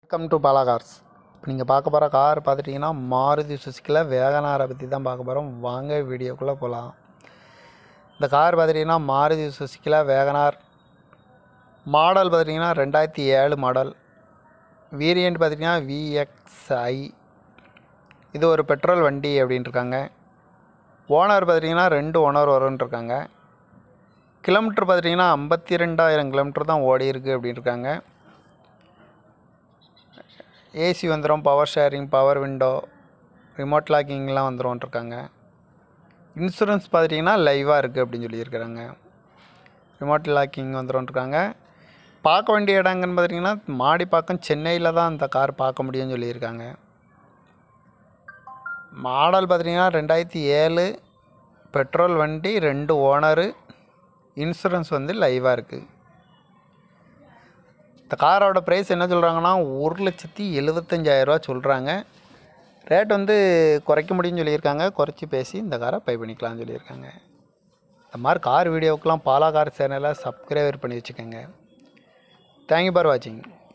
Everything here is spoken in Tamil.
வெல்கம் டு பாலா கார்ஸ் இப்போ நீங்கள் பார்க்க போகிற கார் பார்த்துட்டிங்கன்னா மாருதி சுசுக்கியில் வேகனாரை பற்றி தான் பார்க்க போகிறோம் வாங்க வீடியோக்குள்ளே போகலாம் இந்த கார் பார்த்துட்டிங்கன்னா மாருதி சுசுக்கியில் வேகனார் மாடல் பார்த்துட்டிங்கன்னா ரெண்டாயிரத்தி ஏழு மாடல் வேரியண்ட் பார்த்திங்கன்னா விஎக்ஸ்ஐ இது ஒரு பெட்ரோல் வண்டி அப்படின்ட்டு இருக்காங்க ஓனர் பார்த்திங்கன்னா ரெண்டு ஓனர் வரும்னு இருக்காங்க கிலோமீட்டர் பார்த்துட்டிங்கன்னா ஐம்பத்தி ரெண்டாயிரம் கிலோமீட்டர் தான் ஓடி இருக்குது அப்படின்னு இருக்காங்க ஏசி வந்துடும் power sharing power window remote லாக்கிங்லாம் வந்துரும்ன்ட்ருக்காங்க இன்சூரன்ஸ் பார்த்துட்டிங்கன்னா லைவாக இருக்குது அப்படின்னு சொல்லியிருக்கிறாங்க ரிமோட் லாக்கிங் வந்துரும்ன்ட்ருக்காங்க பார்க்க வேண்டிய இடங்கன்னு பார்த்திங்கன்னா மாடிப்பாக்கம் சென்னையில் தான் இந்த கார் பார்க்க முடியும்னு சொல்லியிருக்காங்க மாடல் பார்த்திங்கன்னா ரெண்டாயிரத்தி ஏழு பெட்ரோல் வண்டி ரெண்டு ஓனரு இன்சூரன்ஸ் வந்து லைவாக இருக்குது இந்த காரோட ப்ரைஸ் என்ன சொல்கிறாங்கன்னா ஒரு லட்சத்தி எழுபத்தஞ்சாயிரரூவா சொல்கிறாங்க ரேட் வந்து குறைக்க முடியும்னு சொல்லியிருக்காங்க குறைச்சி பேசி இந்த காரை பை பண்ணிக்கலாம்னு சொல்லியிருக்காங்க இந்த மாதிரி கார் வீடியோவுக்கெலாம் பாலா கார் சேனலை சப்ஸ்கிரைபர் பண்ணி வச்சுக்கோங்க தேங்க்யூ ஃபார் வாட்சிங்